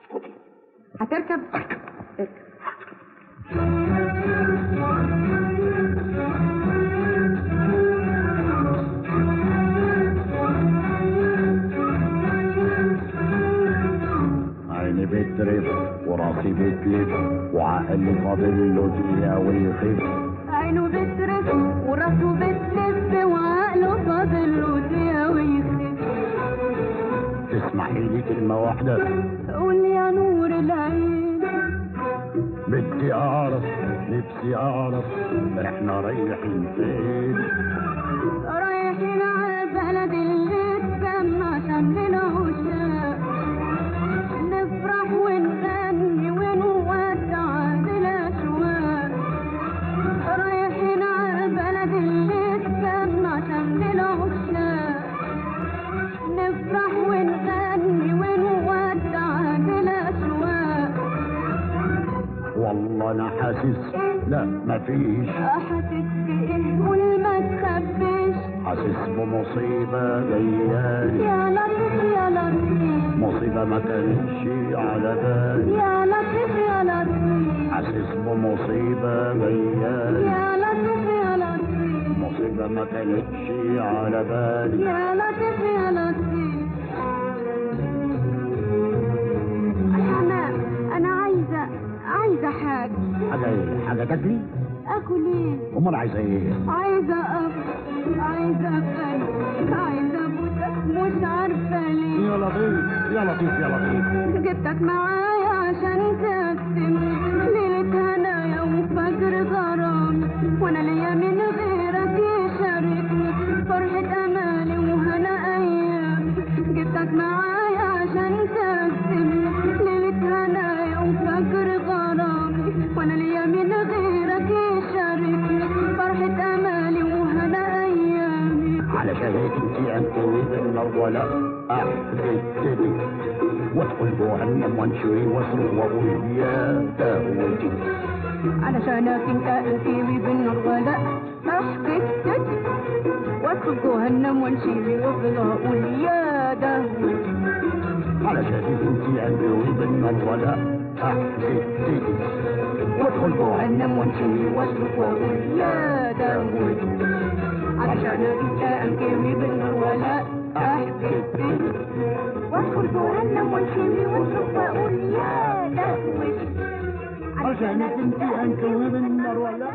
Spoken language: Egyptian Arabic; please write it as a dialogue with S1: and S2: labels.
S1: هتركب
S2: اركب
S1: اركب
S2: عيني بترف وراسي بتلف وعقلي فاضل له دقيقة ويخف
S1: عينه بترف وراسه بتلف وعقله فاضل له دقيقة ويخف
S2: تسمحي لي كلمة واحدة
S1: قول يا نور العين
S2: بدي أعرف نفسي أعرف إحنا رايحين فين
S1: رايحين على البلد اللي اتسمى شمل العشاق نفرح ونغني ونودع الأشواق رايحين على البلد اللي اتسمى شمل العشاق نفرح ونغني ونودع الأشواق
S2: والله أنا حاسس لا مفيش
S1: حاسس بإيه قول ما تخبيش
S2: حاسس بمصيبة جايالي
S1: يا لطيف يا لطيف
S2: مصيبة ما كانتش على بالي
S1: يا لطيف يا لطيف
S2: حاسس بمصيبة جايالي
S1: يا لطيف يا لطيف
S2: مصيبة ما كانتش على بالي
S1: يا لطيف يا لطيف أنا أنا عايزة عايزة حاجة
S2: حاجة إيه؟ حاجة تاكلي؟
S1: أكل إيه؟
S2: أمال عايزة إيه؟
S1: عايزة أكل عايزة أكل عايزة أبوسك مش عارفة ليه
S2: يا لطيف يا لطيف يا لطيف
S1: جبتك معايا عشان تقسم ليلة هنايا وفجر غرامي وانا ليا من غيرك يشاركني فرحة امالي وهنا ايامي جبتك معايا عشان تقسم ليلة هنايا وفجر غرامي وانا ليا من غيرك يشاركني فرحة امالي وهنا ايامي
S2: علشان هيك انت انتوي بالنار ولا احببتني وادخل جهنم وانشري واصرخ واقول يا داودي
S1: علشانك انت انتيبي بالنار ولا احكي وادخل جهنم وانشيبي وافضل اقول يا داود
S2: علشان هيك انت انتوي بالنار ولا احببتني وادخل جهنم وانشري واصرخ واقول
S1: يا داود علشانك انت انتيبي بالنار ولا احكي وادخل جهنم وانشيبي واصرخ واقول يا داود
S2: علشانك انت انتوي بالنار ولا